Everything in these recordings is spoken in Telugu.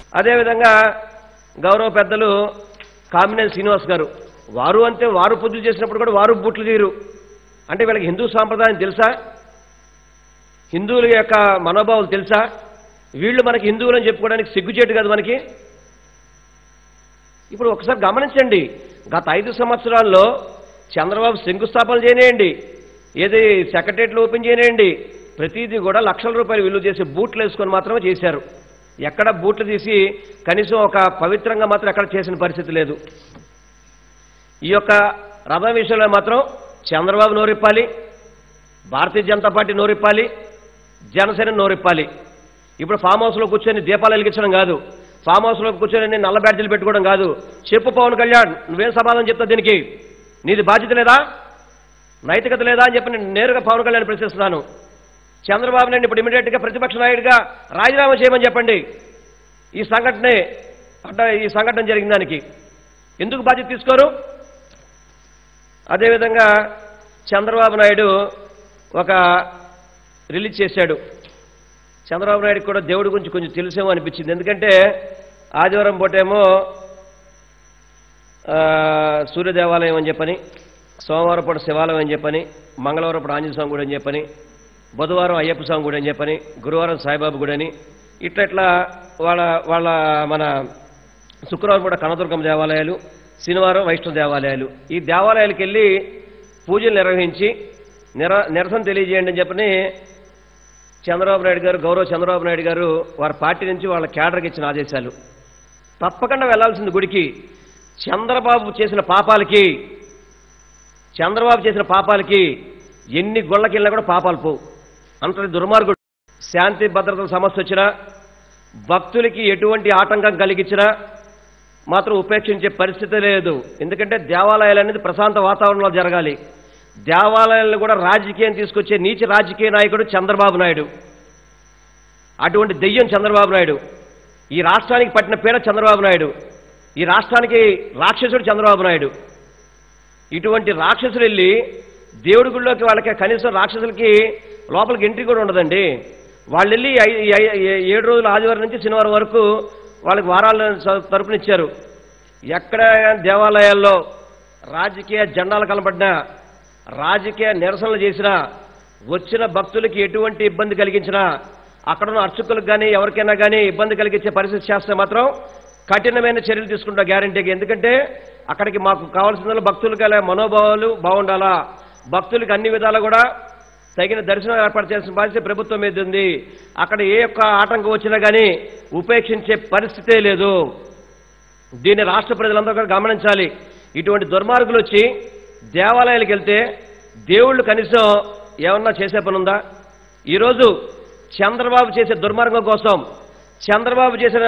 అదేవిధంగా గౌరవ పెద్దలు కామినేని శ్రీనివాస్ గారు వారు అంతే వారు పూజలు చేసినప్పుడు కూడా వారు బూట్లు తీరు అంటే వీళ్ళకి హిందూ సాంప్రదాయం తెలుసా హిందువుల యొక్క మనోభావాలు తెలుసా వీళ్ళు మనకి హిందువులని చెప్పుకోవడానికి సిగ్గుచేటు కదా మనకి ఇప్పుడు ఒకసారి గమనించండి గత ఐదు సంవత్సరాల్లో చంద్రబాబు శంకుస్థాపన చేయనేయండి ఏది సెక్రటరియట్లు ఓపెన్ చేయనేయండి ప్రతిదీ కూడా లక్షల రూపాయలు విలువ చేసి బూట్లు వేసుకొని మాత్రమే చేశారు ఎక్కడ బూట్లు తీసి కనీసం ఒక పవిత్రంగా మాత్రం ఎక్కడ చేసిన పరిస్థితి లేదు ఈ యొక్క రథం విషయంలో మాత్రం చంద్రబాబు నోరిప్పాలి భారతీయ జనతా పార్టీ నోరిప్పాలి జనసేన నోరిప్పాలి ఇప్పుడు ఫామ్ హౌస్లో కూర్చొని దీపాలు వెలిగించడం కాదు ఫామ్ హౌస్లో కూర్చొని నల్ల బ్యాడ్జీలు పెట్టుకోవడం కాదు చెప్పు పవన్ కళ్యాణ్ నువ్వేం సమాధానం చెప్తావు దీనికి నీది బాధ్యత లేదా నైతికత లేదా అని చెప్పి నేను నేరుగా పవన్ కళ్యాణ్ ప్రశ్నిస్తున్నాను చంద్రబాబు నాయుడు ఇప్పుడు ఇమీడియట్గా ప్రతిపక్ష నాయుడిగా రాజీనామా చేయమని చెప్పండి ఈ సంఘటనే అడ్డ ఈ సంఘటన జరిగిన దానికి ఎందుకు బాధ్యత తీసుకోరు అదేవిధంగా చంద్రబాబు నాయుడు ఒక రిలీజ్ చేశాడు చంద్రబాబు నాయుడు కూడా దేవుడి గురించి కొంచెం తెలిసేమో అనిపించింది ఎందుకంటే ఆదివారం పూటేమో ఆ, సూర్య దేవాలయం అని చెప్పని సోమవారం పూట శివాలయం అని చెప్పని మంగళవారం పూట ఆంజనేయ స్వామి గుడి అని చెప్పని బుధవారం అయ్యప్ప స్వామి గుడి అని చెప్పని గురువారం సాయిబాబా గుడి అని ఇట్లా ఇట్లా వాళ్ళ వాళ్ళ మన శుక్రవారం కూడా కనదుర్గం దేవాలయాలు శనివారం వైష్ణవ దేవాలయాలు ఈ దేవాలయాలకు వెళ్ళి పూజలు నిర్వహించి నిర నిరసన తెలియజేయండి అని చెప్పని చంద్రబాబు నాయుడు గారు గౌరవ చంద్రబాబు నాయుడు గారు వారి పార్టీ నుంచి వాళ్ళ కేడర్కి ఇచ్చిన ఆదేశాలు తప్పకుండా వెళ్లాల్సింది గుడికి చంద్రబాబు చేసిన పాపాలకి చంద్రబాబు చేసిన పాపాలకి ఎన్ని గుళ్ళకి వెళ్ళినా కూడా పాపాలు పోవు అంతటి దుర్మార్గుడు శాంతి భద్రతల సమస్య వచ్చినా భక్తులకి ఎటువంటి ఆటంకం కలిగించినా మాత్రం ఉపేక్షించే పరిస్థితి లేదు ఎందుకంటే దేవాలయాలు అనేది ప్రశాంత వాతావరణంలో జరగాలి దేవాలయాలను కూడా రాజకీయం తీసుకొచ్చే నీచ రాజకీయ నాయకుడు చంద్రబాబు నాయుడు అటువంటి దెయ్యం చంద్రబాబు నాయుడు ఈ రాష్ట్రానికి పట్టిన పీడ చంద్రబాబు నాయుడు ఈ రాష్ట్రానికి రాక్షసుడు చంద్రబాబు నాయుడు ఇటువంటి రాక్షసులు వెళ్ళి దేవుడి గుళ్ళోకి వాళ్ళకి కనీసం రాక్షసులకి లోపలికి ఎంట్రీ కూడా ఉండదండి వాళ్ళు వెళ్ళి ఐ- ఈ ఐ- ఏ- ఏడు రోజులు ఆదివారం నుంచి శనివారం వరకు వాళ్ళకి వారాల తరపునిచ్చారు ఎక్కడ దేవాలయాల్లో రాజకీయ జెండాలు కనబడినా రాజకీయ నిరసనలు చేసినా వచ్చిన భక్తులకి ఎటువంటి ఇబ్బంది కలిగించినా అక్కడ ఉన్న అర్చకులకు కానీ ఎవరికైనా కానీ ఇబ్బంది కలిగించే పరిస్థితి చేస్తే మాత్రం కఠినమైన చర్యలు తీసుకుంటా గ్యారంటీగా ఎందుకంటే అక్కడికి మాకు కావాల్సిన భక్తులకు గల మనోభావాలు బాగుండాలా భక్తులకు అన్ని విధాలు కూడా తగిన దర్శనం ఏర్పాటు చేసిన బాధ్యత ప్రభుత్వం మీద ఉంది అక్కడ ఏ ఒక్క ఆటంకం వచ్చినా కానీ ఉపేక్షించే పరిస్థితే లేదు దీన్ని రాష్ట్ర ప్రజలందరూ కూడా గమనించాలి ఇటువంటి దుర్మార్గులు వచ్చి దేవాలయాలకు వెళ్తే దేవుళ్ళు కనీసం ఏమన్నా చేసే పని ఉందా ఈరోజు చంద్రబాబు చేసే దుర్మార్గం కోసం చంద్రబాబు చేసిన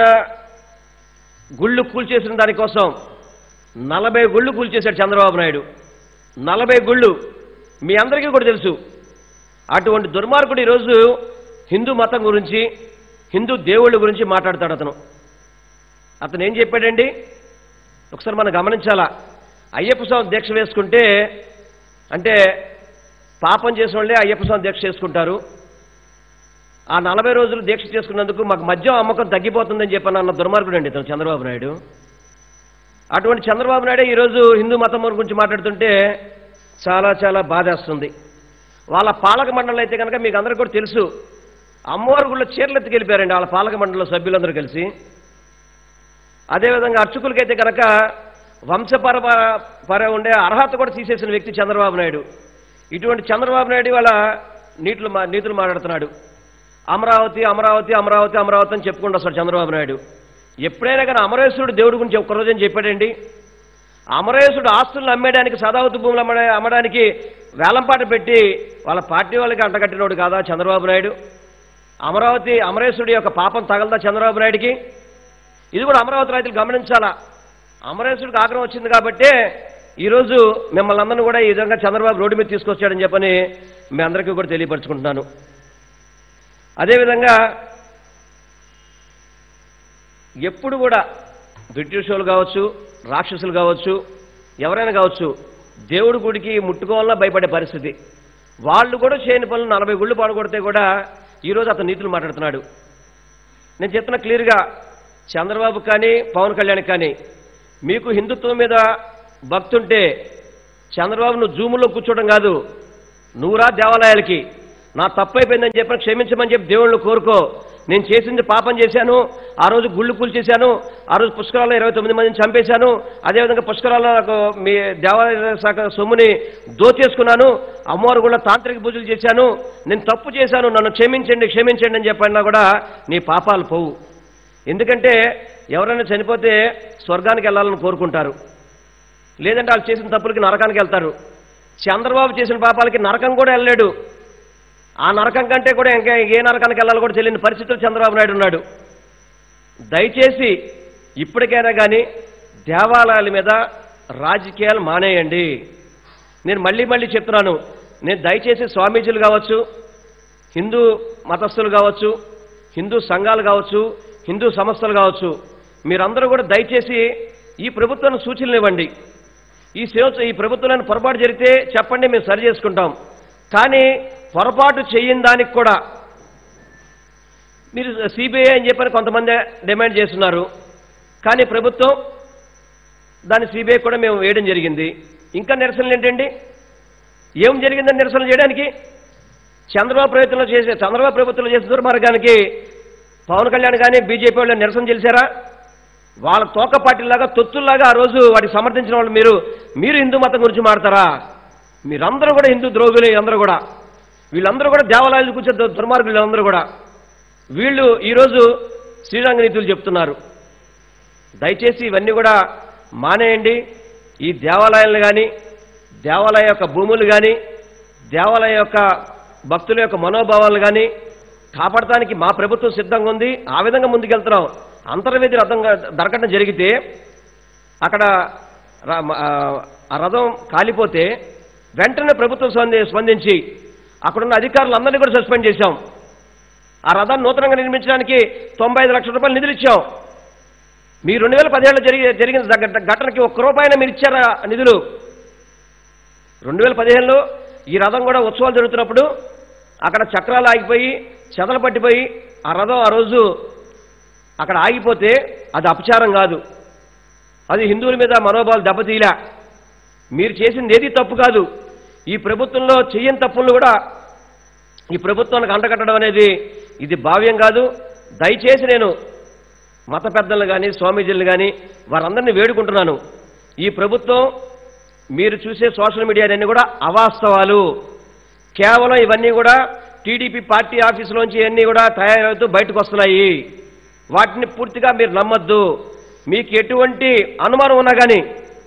గుళ్ళు కూల్చేసిన దానికోసం నలభై గుళ్ళు కూల్చేశాడు చంద్రబాబు నాయుడు నలభై గుళ్ళు మీ అందరికీ కూడా తెలుసు అటువంటి దుర్మార్గుడు ఈరోజు హిందూ మతం గురించి హిందూ దేవుళ్ళ గురించి మాట్లాడతాడు అతను అతను ఏం చెప్పాడండి ఒకసారి మనం గమనించాలా అయ్యప్ప స్వామి దీక్ష వేసుకుంటే అంటే పాపం చేసిన వాళ్ళే అయ్యప్ప స్వామి దీక్ష చేసుకుంటారు ఆ నలభై రోజులు దీక్ష చేసుకున్నందుకు మాకు మద్యం అమ్మకం తగ్గిపోతుందని చెప్పని అన్న దుర్మార్గుడు అండి ఇతను చంద్రబాబు నాయుడు అటువంటి చంద్రబాబు నాయుడే ఈరోజు హిందూ మతం గురించి మాట్లాడుతుంటే చాలా చాలా బాధేస్తుంది వాళ్ళ పాలక మండలి అయితే కనుక మీకు అందరికీ కూడా తెలుసు అమ్మవారి గుళ్ళో చీరలు ఎత్తుకెళ్ళిపోయారండి వాళ్ళ పాలక మండలిలో సభ్యులందరూ కలిసి అదేవిధంగా అర్చకులకైతే కనుక వంశపర పర ఉండే అర్హత కూడా తీసేసిన వ్యక్తి చంద్రబాబు నాయుడు ఇటువంటి చంద్రబాబు నాయుడు వాళ్ళ నీతులు మా నీతులు మాట్లాడుతున్నాడు అమరావతి అమరావతి అమరావతి అమరావతి అని చెప్పుకుంటూ వస్తాడు చంద్రబాబు నాయుడు ఎప్పుడైనా కానీ అమరేశ్వరుడు దేవుడి గురించి ఒక్కరోజు అని చెప్పాడండి అమరేశ్వరుడు ఆస్తులను అమ్మేయడానికి సదావతి భూములు అమ్మడా అమ్మడానికి వేలంపాట పెట్టి వాళ్ళ పార్టీ వాళ్ళకి అంటగట్టినోడు కాదా చంద్రబాబు నాయుడు అమరావతి అమరేశ్వరుడి యొక్క పాపం తగలదా చంద్రబాబు నాయుడికి ఇది కూడా అమరావతి రైతులు గమనించాలా అమరేశ్వరుడికి ఆగ్రహం వచ్చింది కాబట్టే ఈరోజు మిమ్మల్ని అందరినీ కూడా ఈ విధంగా చంద్రబాబు రోడ్డు మీద తీసుకొచ్చాడని చెప్పని మీ అందరికీ కూడా తెలియపరుచుకుంటున్నాను అదేవిధంగా ఎప్పుడు కూడా బ్రిటిష్ వాళ్ళు కావచ్చు రాక్షసులు కావచ్చు ఎవరైనా కావచ్చు దేవుడి గుడికి ముట్టుకోవాలన్నా భయపడే పరిస్థితి వాళ్ళు కూడా చేయని పనులు నలభై గుళ్ళు పాడుకొడితే కూడా ఈరోజు అతను నీతులు మాట్లాడుతున్నాడు నేను చెప్తున్నా క్లియర్గా చంద్రబాబు కానీ పవన్ కళ్యాణ్ కానీ మీకు హిందుత్వం మీద భక్తుంటే చంద్రబాబు నువ్వు జూములో కూర్చోవడం కాదు నువ్వురా దేవాలయాలకి నా తప్పైపోయిందని చెప్పి క్షమించమని చెప్పి దేవుళ్ళు కోరుకో నేను చేసింది పాపం చేశాను ఆ రోజు గుళ్ళు కూల్చేశాను ఆ రోజు పుష్కరాల్లో ఇరవై తొమ్మిది మందిని చంపేశాను అదేవిధంగా పుష్కరాల్లో నాకు మీ దేవాలయ శాఖ సొమ్ముని దోచేసుకున్నాను అమ్మవారు కూడా తాంత్రిక పూజలు చేశాను నేను తప్పు చేశాను నన్ను క్షమించండి క్షమించండి అని చెప్పినా కూడా నీ పాపాలు పోవు ఎందుకంటే ఎవరైనా చనిపోతే స్వర్గానికి వెళ్ళాలని కోరుకుంటారు లేదంటే వాళ్ళు చేసిన తప్పులకి నరకానికి వెళ్తారు చంద్రబాబు చేసిన పాపాలకి నరకం కూడా వెళ్ళలేడు ఆ నరకం కంటే కూడా ఇంకా ఏ నరకానికి వెళ్ళాలో కూడా తెలియని పరిస్థితులు చంద్రబాబు నాయుడు ఉన్నాడు దయచేసి ఇప్పటికైనా కానీ దేవాలయాల మీద రాజకీయాలు మానేయండి నేను మళ్ళీ మళ్ళీ చెప్తున్నాను నేను దయచేసి స్వామీజీలు కావచ్చు హిందూ మతస్థులు కావచ్చు హిందూ సంఘాలు కావచ్చు హిందూ సంస్థలు కావచ్చు మీరందరూ కూడా దయచేసి ఈ ప్రభుత్వానికి సూచనలు ఇవ్వండి ఈ సేవ ఈ ప్రభుత్వాన్ని పొరపాటు జరిగితే చెప్పండి మేము సరి చేసుకుంటాం కానీ పొరపాటు చేయని దానికి కూడా మీరు సిబిఐ అని చెప్పని కొంతమంది డిమాండ్ చేస్తున్నారు కానీ ప్రభుత్వం దాని సిబిఐ కూడా మేము వేయడం జరిగింది ఇంకా నిరసనలు ఏంటండి ఏం జరిగిందని నిరసన చేయడానికి చంద్రబాబు ప్రభుత్వంలో చేసే చంద్రబాబు ప్రభుత్వంలో చేసే దుర్మార్గానికి పవన్ కళ్యాణ్ కానీ బీజేపీ వాళ్ళు నిరసన చేశారా వాళ్ళ తోక పార్టీలాగా తొత్తుల్లాగా ఆ రోజు వాటికి సమర్థించిన వాళ్ళు మీరు మీరు హిందూ మతం గురించి మాడతారా మీరందరూ కూడా హిందూ ద్రోగులే అందరూ కూడా వీళ్ళందరూ కూడా దేవాలయాలు కూర్చే దు- దుర్మార్గులు వీళ్ళందరూ కూడా వీళ్ళు ఈరోజు శ్రీరంగ నీతులు చెప్తున్నారు దయచేసి ఇవన్నీ కూడా మానేయండి ఈ దేవాలయాలను కానీ దేవాలయ యొక్క భూములు కానీ దేవాలయ యొక్క భక్తుల యొక్క మనోభావాలు కానీ కాపాడటానికి మా ప్రభుత్వం సిద్ధంగా ఉంది ఆ విధంగా ముందుకెళ్తున్నాం అంతర్వేది రథంగా దొరకడం జరిగితే అక్కడ ర- మ- ఆ, ఆ రథం కాలిపోతే వెంటనే ప్రభుత్వం స్పంది- స్పందించి అక్కడున్న అధికారులందరినీ కూడా సస్పెండ్ చేశాం ఆ రథాన్ని నూతనంగా నిర్మించడానికి తొంభై ఐదు లక్షల రూపాయలు నిధులు ఇచ్చాం మీ రెండు వేల పదిహేడులో జరిగి జరిగిన ఘట- ఘటనకి ఒక్క రూపాయిన మీరు ఇచ్చారా నిధులు రెండు వేల పదిహేనులో ఈ రథం కూడా ఉత్సవాలు జరుగుతున్నప్పుడు అక్కడ చక్రాలు ఆగిపోయి చెదలు పట్టిపోయి ఆ రథం ఆ రోజు అక్కడ ఆగిపోతే అది అపచారం కాదు అది హిందువుల మీద మనోభావాలు దెబ్బతీయలే మీరు చేసింది ఏది తప్పు కాదు ఈ ప్రభుత్వంలో చెయ్యని తప్పులను కూడా ఈ ప్రభుత్వానికి అంటగట్టడం అనేది ఇది భావ్యం కాదు దయచేసి నేను మత పెద్దలను కానీ స్వామీజీలను కానీ వారందరినీ వేడుకుంటున్నాను ఈ ప్రభుత్వం మీరు చూసే సోషల్ మీడియాలన్నీ కూడా అవాస్తవాలు కేవలం ఇవన్నీ కూడా టీడీపీ పార్టీ ఆఫీసులోంచి ఇవన్నీ కూడా తయారవుతూ బయటకు వస్తున్నాయి వాటిని పూర్తిగా మీరు నమ్మొద్దు మీకు ఎటువంటి అనుమానం ఉన్నా కానీ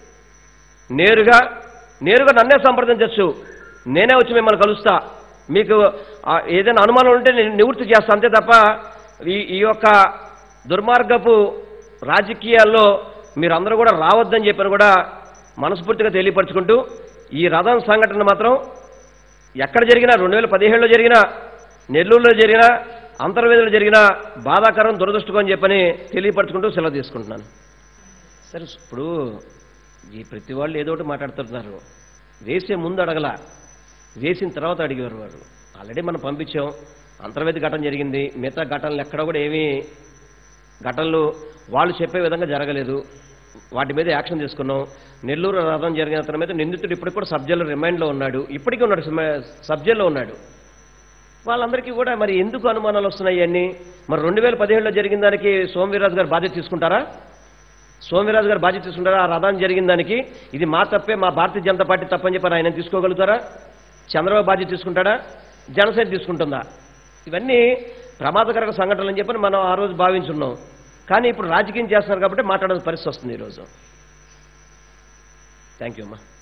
నేరుగా నేరుగా నన్నే సంప్రదించవచ్చు నేనే వచ్చి మిమ్మల్ని కలుస్తా మీకు ఆ, ఏదైనా అనుమానం ఉంటే నేను నివృత్తి చేస్తా అంతే తప్ప ఈ ఈ యొక్క దుర్మార్గపు రాజకీయాల్లో మీరందరూ కూడా రావద్దని చెప్పని కూడా మనస్ఫూర్తిగా తెలియపరచుకుంటూ ఈ రథం సంఘటన మాత్రం ఎక్కడ జరిగినా రెండు వేల పదిహేడులో జరిగినా నెల్లూరులో జరిగినా అంతర్వేదిలో జరిగిన బాధాకరం దురదృష్టకం అని చెప్పని తెలియపరచుకుంటూ సెలవు తీసుకుంటున్నాను సరే ఇప్పుడు ఈ ప్రతి వాళ్ళు ఏదో ఒకటి మాట్లాడుతున్నారు వేసే ముందు అడగల వేసిన తర్వాత అడిగేవారు వారు ఆల్రెడీ మనం పంపించాం అంతర్వేది ఘటన జరిగింది మిగతా ఘటనలు ఎక్కడ కూడా ఏమీ ఘటనలు వాళ్ళు చెప్పే విధంగా జరగలేదు వాటి మీద యాక్షన్ తీసుకున్నాం నెల్లూరు రథం జరిగిన అతని మీద నిందితుడు ఇప్పటికి కూడా సబ్జెక్టులో రిమైండ్లో ఉన్నాడు ఇప్పటికీ ఉన్నాడు సబ్జెక్టులో ఉన్నాడు వాళ్ళందరికీ కూడా మరి ఎందుకు అనుమానాలు వస్తున్నాయి అన్నీ మరి రెండు వేల పదిహేడులో జరిగిన దానికి సోమవీరాజు గారు బాధ్యత తీసుకుంటారా సోమవీరాజు గారు బాధ్యత తీసుకుంటారా ఆ రథాన్ని జరిగిన దానికి ఇది మా తప్పే మా భారతీయ జనతా పార్టీ తప్పని చెప్పి ఆయన తీసుకోగలుగుతారా చంద్రబాబు బాధ్యత తీసుకుంటాడా జనసేన తీసుకుంటుందా ఇవన్నీ ప్రమాదకర సంఘటనలు అని చెప్పని మనం ఆ రోజు భావించున్నాం కానీ ఇప్పుడు రాజకీయం చేస్తున్నారు కాబట్టి మాట్లాడాల్సిన పరిస్థితి వస్తుంది ఈరోజు థ్యాంక్ యూ అమ్మా